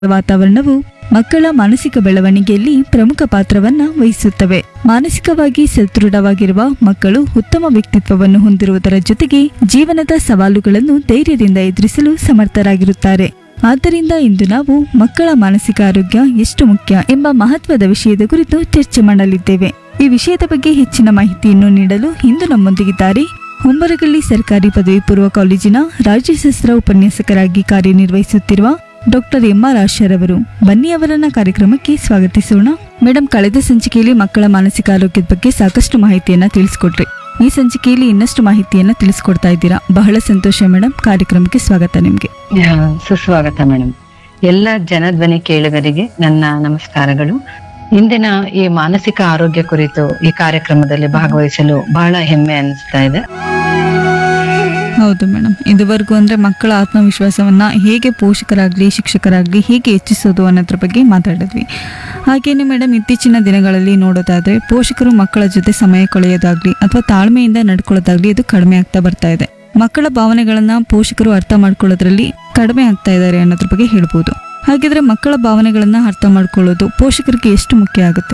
ವಾತಾವರಣವು ಮಕ್ಕಳ ಮಾನಸಿಕ ಬೆಳವಣಿಗೆಯಲ್ಲಿ ಪ್ರಮುಖ ಪಾತ್ರವನ್ನ ವಹಿಸುತ್ತವೆ ಮಾನಸಿಕವಾಗಿ ಸದೃಢವಾಗಿರುವ ಮಕ್ಕಳು ಉತ್ತಮ ವ್ಯಕ್ತಿತ್ವವನ್ನು ಹೊಂದಿರುವುದರ ಜೊತೆಗೆ ಜೀವನದ ಸವಾಲುಗಳನ್ನು ಧೈರ್ಯದಿಂದ ಎದುರಿಸಲು ಸಮರ್ಥರಾಗಿರುತ್ತಾರೆ ಆದ್ದರಿಂದ ಇಂದು ನಾವು ಮಕ್ಕಳ ಮಾನಸಿಕ ಆರೋಗ್ಯ ಎಷ್ಟು ಮುಖ್ಯ ಎಂಬ ಮಹತ್ವದ ವಿಷಯದ ಕುರಿತು ಚರ್ಚೆ ಮಾಡಲಿದ್ದೇವೆ ಈ ವಿಷಯದ ಬಗ್ಗೆ ಹೆಚ್ಚಿನ ಮಾಹಿತಿಯನ್ನು ನೀಡಲು ಇಂದು ನಮ್ಮೊಂದಿಗಿದ್ದಾರೆ ಹುಂಬರಗಳ್ಳಿ ಸರ್ಕಾರಿ ಪದವಿ ಪೂರ್ವ ಕಾಲೇಜಿನ ರಾಜ್ಯಶಾಸ್ತ್ರ ಉಪನ್ಯಾಸಕರಾಗಿ ಕಾರ್ಯನಿರ್ವಹಿಸುತ್ತಿರುವ ಡಾಕ್ಟರ್ ಎಂ ಆರ್ ಆಶರ್ ಅವರು ಬನ್ನಿ ಅವರನ್ನ ಕಾರ್ಯಕ್ರಮಕ್ಕೆ ಸ್ವಾಗತಿಸೋಣ ಮೇಡಮ್ ಕಳೆದ ಸಂಚಿಕೆಯಲ್ಲಿ ಮಕ್ಕಳ ಮಾನಸಿಕ ಆರೋಗ್ಯದ ಬಗ್ಗೆ ಸಾಕಷ್ಟು ಮಾಹಿತಿಯನ್ನ ತಿಳಿಸ್ಕೊಟ್ರಿ ಈ ಸಂಚಿಕೆಯಲ್ಲಿ ಇನ್ನಷ್ಟು ಮಾಹಿತಿಯನ್ನ ತಿಳಿಸ್ಕೊಡ್ತಾ ಇದ್ದೀರಾ ಬಹಳ ಸಂತೋಷ ಮೇಡಮ್ ಕಾರ್ಯಕ್ರಮಕ್ಕೆ ಸ್ವಾಗತ ನಿಮ್ಗೆ ಆ, ಸುಸ್ವಾಗತ ಮೇಡಮ್ ಎಲ್ಲ ಜನಧ್ವನಿ ಕೇಳುಗರಿಗೆ ನನ್ನ ನಮಸ್ಕಾರಗಳು ಇಂದಿನ ಈ ಮಾನಸಿಕ ಆರೋಗ್ಯ ಕುರಿತು ಈ ಕಾರ್ಯಕ್ರಮದಲ್ಲಿ ಭಾಗವಹಿಸಲು ಬಹಳ ಹೆಮ್ಮೆ ಅನಿಸ್ತಾ ಇದೆ ಹೌದು ಮೇಡಮ್ ಇದುವರೆಗೂ ಅಂದ್ರೆ ಮಕ್ಕಳ ಆತ್ಮವಿಶ್ವಾಸವನ್ನ ಹೇಗೆ ಪೋಷಕರಾಗ್ಲಿ ಶಿಕ್ಷಕರಾಗ್ಲಿ ಹೇಗೆ ಹೆಚ್ಚಿಸೋದು ಅನ್ನೋದ್ರ ಬಗ್ಗೆ ಮಾತಾಡಿದ್ವಿ ಹಾಗೇನೆ ಮೇಡಮ್ ಇತ್ತೀಚಿನ ದಿನಗಳಲ್ಲಿ ನೋಡೋದಾದ್ರೆ ಪೋಷಕರು ಮಕ್ಕಳ ಜೊತೆ ಸಮಯ ಕಳೆಯೋದಾಗ್ಲಿ ಅಥವಾ ತಾಳ್ಮೆಯಿಂದ ನಡ್ಕೊಳ್ಳೋದಾಗ್ಲಿ ಇದು ಕಡಿಮೆ ಆಗ್ತಾ ಬರ್ತಾ ಇದೆ ಮಕ್ಕಳ ಭಾವನೆಗಳನ್ನ ಪೋಷಕರು ಅರ್ಥ ಮಾಡ್ಕೊಳ್ಳೋದ್ರಲ್ಲಿ ಕಡಿಮೆ ಆಗ್ತಾ ಇದ್ದಾರೆ ಅನ್ನೋದ್ರ ಬಗ್ಗೆ ಹೇಳ್ಬೋದು ಹಾಗಿದ್ರೆ ಮಕ್ಕಳ ಭಾವನೆಗಳನ್ನ ಅರ್ಥ ಮಾಡ್ಕೊಳ್ಳೋದು ಪೋಷಕರಿಗೆ ಎಷ್ಟು ಮುಖ್ಯ ಆಗುತ್ತೆ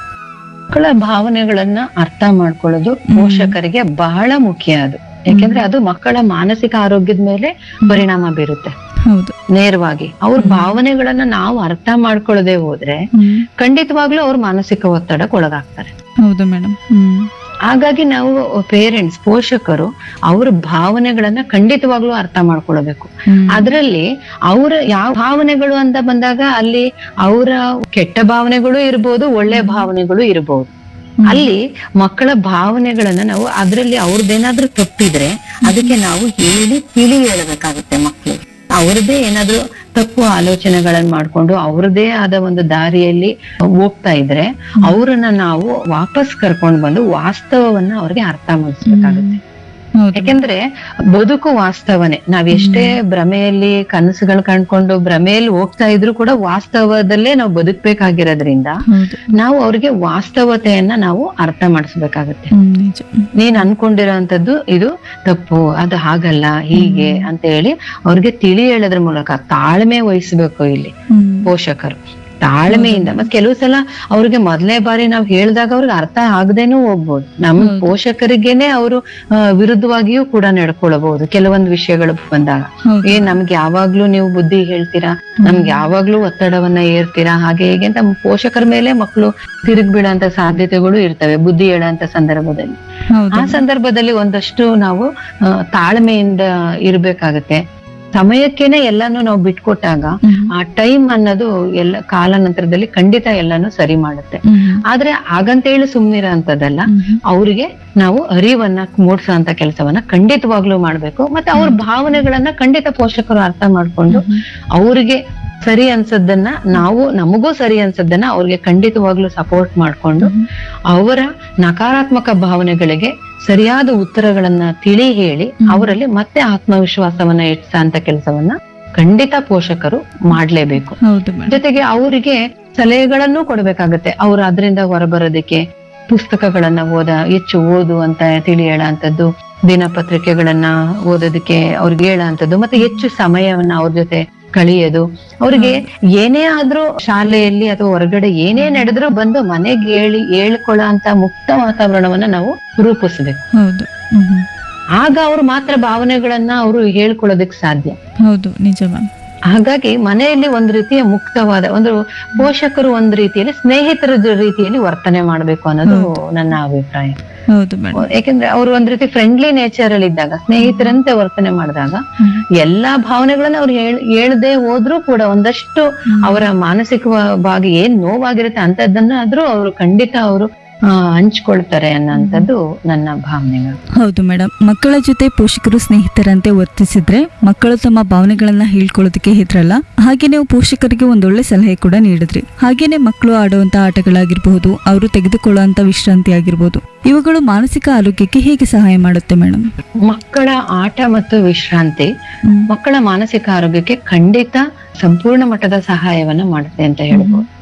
ಮಕ್ಕಳ ಭಾವನೆಗಳನ್ನ ಅರ್ಥ ಮಾಡ್ಕೊಳ್ಳೋದು ಪೋಷಕರಿಗೆ ಬಹಳ ಮುಖ್ಯ ಅದು ಯಾಕೆಂದ್ರೆ ಅದು ಮಕ್ಕಳ ಮಾನಸಿಕ ಆರೋಗ್ಯದ ಮೇಲೆ ಪರಿಣಾಮ ಬೀರುತ್ತೆ ಹೌದು ನೇರವಾಗಿ ಅವ್ರ ಭಾವನೆಗಳನ್ನ ನಾವು ಅರ್ಥ ಮಾಡ್ಕೊಳ್ಳದೆ ಹೋದ್ರೆ ಹ್ಮ್. ಖಂಡಿತವಾಗ್ಲೂ ಅವ್ರು ಮಾನಸಿಕ ಒತ್ತಡಕ್ಕೆ ಒಳಗಾಗ್ತಾರೆ ಹೌದು ಮೇಡಮ್ ಹ್ಮ್ ಹಾಗಾಗಿ ನಾವು ಪೇರೆಂಟ್ಸ್ ಪೋಷಕರು ಅವ್ರ ಭಾವನೆಗಳನ್ನ ಖಂಡಿತವಾಗ್ಲೂ ಅರ್ಥ ಮಾಡ್ಕೊಳ್ಬೇಕು ಹ್ಮ್. ಅದರಲ್ಲಿ ಅವರ ಯಾವ ಭಾವನೆಗಳು ಅಂತ ಬಂದಾಗ ಅಲ್ಲಿ ಅವರ ಕೆಟ್ಟ ಭಾವನೆಗಳು ಇರ್ಬೋದು ಒಳ್ಳೆ ಭಾವನೆಗಳು ಇರ್ಬೋದು ಅಲ್ಲಿ ಮಕ್ಕಳ ಭಾವನೆಗಳನ್ನ ನಾವು ಅದರಲ್ಲಿ ಅವ್ರದ್ದೇನಾದ್ರೂ ತಪ್ಪಿದ್ರೆ ಅದಕ್ಕೆ ನಾವು ಹೇಳಿ ತಿಳಿ ಹೇಳಬೇಕಾಗುತ್ತೆ ಮಕ್ಕಳಿಗೆ ಅವ್ರದ್ದೇ ಏನಾದ್ರೂ ತಪ್ಪು ಆಲೋಚನೆಗಳನ್ನ ಮಾಡ್ಕೊಂಡು ಅವ್ರದೇ ಆದ ಒಂದು ದಾರಿಯಲ್ಲಿ ಹೋಗ್ತಾ ಇದ್ರೆ ಅವ್ರನ್ನ ನಾವು ವಾಪಸ್ ಕರ್ಕೊಂಡು ಬಂದು ವಾಸ್ತವವನ್ನ ಅವ್ರಿಗೆ ಅರ್ಥ ಮಾಡಿಸ್ಬೇಕಾಗುತ್ತೆ ಹೌದು ಯಾಕೆಂದ್ರೆ ಬದುಕು ವಾಸ್ತವನೇ ನಾವ್ ಎಷ್ಟೇ ಭ್ರಮೆಯಲ್ಲಿ ಕನಸುಗಳು ಕಂಡ್ಕೊಂಡು ಭ್ರಮೆಯಲ್ಲಿ ಹೋಗ್ತಾ ಇದ್ರು ಕೂಡ ವಾಸ್ತವದಲ್ಲೇ ನಾವು ಬದುಕ್ಬೇಕಾಗಿರೋದ್ರಿಂದ ಹೌದು ನಾವು ಅವ್ರಿಗೆ ವಾಸ್ತವತೆಯನ್ನ ನಾವು ಅರ್ಥ ಮಾಡಿಸ್ಬೇಕಾಗತ್ತೆ ಹ್ಮ್, ನಿಜ ಹ್ಮ್. ನೀನ್ ಅನ್ಕೊಂಡಿರೋಂಥದ್ದು ಇದು ತಪ್ಪು ಅದು ಹಾಗಲ್ಲ ಹೀಗೆ ಅಂತ ಹೇಳಿ ಅವ್ರಿಗೆ ತಿಳಿ ಹೇಳೋದ್ರ ಮೂಲಕ ತಾಳ್ಮೆ ವಹಿಸ್ಬೇಕು ಇಲ್ಲಿ ಹ್ಮ್. ಪೋಷಕರು ತಾಳ್ಮೆಯಿಂದ ಮತ್ ಕೆಲವು ಸಲ ಅವ್ರಿಗೆ ಮೊದಲನೇ ಬಾರಿ ನಾವ್ ಹೇಳಿದಾಗ ಅವ್ರಿಗೆ ಅರ್ಥ ಆಗದೇನೂ ಹೋಗ್ಬೋದು ನಮ್ಮ ಪೋಷಕರಿಗೇನೆ ಅವರು ವಿರುದ್ಧವಾಗಿಯೂ ಕೂಡ ನಡ್ಕೊಳ್ಬಹುದು ಕೆಲವೊಂದು ವಿಷಯಗಳು ಬಂದಾಗ ಹೌದು ಏ ನಮ್ಗೆ ಯಾವಾಗ್ಲೂ ನೀವು ಬುದ್ಧಿ ಹೇಳ್ತೀರಾ ನಮ್ಗೆ ಯಾವಾಗ್ಲೂ ಒತ್ತಡವನ್ನ ಏರ್ತೀರಾ ಹಾಗೆ ಹೀಗೆ ಅಂತ ಪೋಷಕರ ಮೇಲೆ ಮಕ್ಕಳು ತಿರುಗಿ ಬೀಳಂತ ಸಾಧ್ಯತೆಗಳು ಇರ್ತವೆ ಬುದ್ಧಿ ಹೇಳೋಂತ ಸಂದರ್ಭದಲ್ಲಿ ಹೌದು ಆ ಸಂದರ್ಭದಲ್ಲಿ ಒಂದಷ್ಟು ನಾವು ಆ, ತಾಳ್ಮೆಯಿಂದ ಇರ್ಬೇಕಾಗತ್ತೆ ಸಮಯಕ್ಕೇನೆ ಎಲ್ಲಾನು ನಾವು ಬಿಟ್ಕೊಟ್ಟಾಗ ಹ್ಮ್. ಆ ಟೈಮ್ ಅನ್ನೋದು ಎಲ್ಲ ಕಾಲಾನಂತರದಲ್ಲಿ ಖಂಡಿತ ಎಲ್ಲಾನು ಸರಿ ಮಾಡುತ್ತೆ ಹ್ಮ್. ಆದ್ರೆ ಹಾಗಂತೇಳಿ ಸುಮ್ನಿರೋ ಅಂತದಲ್ಲ ಹ್ಮ್. ಅವ್ರಿಗೆ ನಾವು ಅರಿವನ್ನ ಮೂಡ್ಸೋ ಅಂತ ಕೆಲಸವನ್ನ ಖಂಡಿತವಾಗ್ಲೂ ಮಾಡ್ಬೇಕು ಮತ್ತೆ ಅವ್ರ ಭಾವನೆಗಳನ್ನ ಖಂಡಿತ ಪೋಷಕರು ಅರ್ಥ ಮಾಡ್ಕೊಂಡು ಅವ್ರಿಗೆ ಸರಿ ಅನ್ಸದ್ದನ್ನ ನಾವು ನಮಗೂ ಸರಿ ಅನ್ಸದ್ದನ್ನ ಅವ್ರಿಗೆ ಖಂಡಿತವಾಗ್ಲೂ ಸಪೋರ್ಟ್ ಮಾಡ್ಕೊಂಡು ಅವರ ನಕಾರಾತ್ಮಕ ಭಾವನೆಗಳಿಗೆ ಸರಿಯಾದ ಉತ್ತರಗಳನ್ನ ತಿಳಿ ಹೇಳಿ ಅವರಲ್ಲಿ ಮತ್ತೆ ಆತ್ಮವಿಶ್ವಾಸವನ್ನ ಹೆಚ್ಚಿಸೋ ಕೆಲಸವನ್ನ ಖಂಡಿತ ಪೋಷಕರು ಮಾಡ್ಲೇಬೇಕು ಹೌದು ಮೇಡಮ್ ಜೊತೆಗೆ ಅವರಿಗೆ ಸಲಹೆಗಳನ್ನು ಕೊಡ್ಬೇಕಾಗತ್ತೆ ಅವ್ರು ಅದರಿಂದ ಹೊರಬರೋದಕ್ಕೆ ಪುಸ್ತಕಗಳನ್ನ ಓದ ಹೆಚ್ಚು ಓದು ಅಂತ ತಿಳಿ ಹೇಳೋಂಥದ್ದು ದಿನಪತ್ರಿಕೆಗಳನ್ನ ಓದೋದಕ್ಕೆ ಅವ್ರಿಗೆ ಹೇಳೋಂಥದ್ದು ಮತ್ತೆ ಹೆಚ್ಚು ಸಮಯವನ್ನ ಅವ್ರ ಜೊತೆ ಕಳಿಯೋದು ಅವ್ರಿಗೆ ಏನೇ ಆದ್ರೂ ಶಾಲೆಯಲ್ಲಿ ಅಥವಾ ಹೊರಗಡೆ ಏನೇ ನಡೆದ್ರೂ ಬಂದು ಮನೆಗೆ ಹೇಳಿ ಹೇಳ್ಕೊಳ್ಳೋ ಅಂತ ಮುಕ್ತ ವಾತಾವರಣವನ್ನ ನಾವು ರೂಪಿಸ್ಬೇಕು ಹೌದು ಹ್ಮ್. ಹ್ಮ್. ಆಗ ಅವ್ರು ಮಾತ್ರ ಭಾವನೆಗಳನ್ನ ಅವರು ಹೇಳ್ಕೊಳ್ಳೋದಕ್ ಸಾಧ್ಯ ಹೌದು ನಿಜ ಮ್ಯಾಮ್ ಹಾಗಾಗಿ ಮನೆಯಲ್ಲಿ ಒಂದು ರೀತಿಯ ಮುಕ್ತವಾದ ಒಂದು ಪೋಷಕರು ಒಂದು ರೀತಿಯಲ್ಲಿ ಸ್ನೇಹಿತರ ಜೊ- ರೀತಿಯಲ್ಲಿ ವರ್ತನೆ ಮಾಡ್ಬೇಕು ಅನ್ನೋದು ನನ್ನ ಅಭಿಪ್ರಾಯ ಹೌದು ಮೇಡಮ್ ಯಾಕಂದ್ರೆ ಅವರು ಒಂದ್ ರೀತಿ ಫ್ರೆಂಡ್ಲಿ ನೇಚರ್ ಅಲ್ಲಿ ಇದ್ದಾಗ ಸ್ನೇಹಿತರಂತೆ ವರ್ತನೆ ಮಾಡಿದಾಗ ಎಲ್ಲಾ ಭಾವನೆಗಳನ್ನ ಅವ್ರು ಹೇಳ್ ಹೇಳ್ದೆ ಹೋದ್ರೂ ಕೂಡ ಒಂದಷ್ಟು ಅವರ ಮಾನಸಿಕವಾಗಿ ಏನ್ ನೋವಾಗಿರುತ್ತೆ ಅಂತದನ್ನ ಆದ್ರೂ ಅವರು ಖಂಡಿತ ಅವರು ಹಂಚ್ಕೊಳ್ತಾರೆ ಅನ್ನೋಂಥದ್ದು ನನ್ನ ಭಾವನೆಗಳು ಹೌದು ಮೇಡಮ್ ಮಕ್ಕಳ ಜೊತೆ ಪೋಷಕರು ಸ್ನೇಹಿತರಂತೆ ವರ್ತಿಸಿದ್ರೆ ಮಕ್ಕಳು ತಮ್ಮ ಭಾವನೆಗಳನ್ನ ಹೇಳ್ಕೊಳ್ಳೋದಕ್ಕೆ ಹೆದ್ರಲ್ಲ ಹಾಗೆ ನೀವು ಪೋಷಕರಿಗೆ ಒಂದೊಳ್ಳೆ ಸಲಹೆ ಕೂಡ ನೀಡಿದ್ರಿ ಹಾಗೇನೆ ಮಕ್ಕಳು ಆಡುವಂತ ಆಟಗಳಾಗಿರ್ಬಹುದು ಅವರು ತೆಗೆದುಕೊಳ್ಳುವಂತ ವಿಶ್ರಾಂತಿ ಆಗಿರ್ಬೋದು ಇವುಗಳು ಮಾನಸಿಕ ಆರೋಗ್ಯಕ್ಕೆ ಹೇಗೆ ಸಹಾಯ ಮಾಡುತ್ತೆ ಮೇಡಮ್ ಮಕ್ಕಳ ಆಟ ಮತ್ತು ವಿಶ್ರಾಂತಿ ಮಕ್ಕಳ ಮಾನಸಿಕ ಆರೋಗ್ಯಕ್ಕೆ ಖಂಡಿತ ಸಂಪೂರ್ಣ ಮಟ್ಟದ ಸಹಾಯವನ್ನ ಮಾಡುತ್ತೆ ಅಂತ ಹೇಳ್ಬೋದು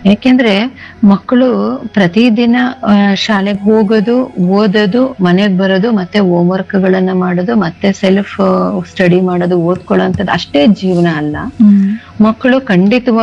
ಯಾಕೆಂದ್ರೆ ಮಕ್ಕಳು ಪ್ರತಿದಿನ ಶಾಲೆಗೆ ಹೋಗೋದು ಓದೋದು ಮನೆಗ್ ಬರೋದು ಮತ್ತೆ ಹೋಮ್ವರ್ಕ್ ಗಳನ್ನ ಮಾಡೋದು ಮತ್ತೆ ಸೆಲ್ಫ್ ಸ್ಟಡಿ ಮಾಡೋದು ಓದ್ಕೊಳ್ಳೋಂಥದ್ದು ಅಷ್ಟೇ ಜೀವನ ಅಲ್ಲ ಹ್ಮ್ ಮಕ್ಕಳು ಖಂಡಿತವಾಗಿ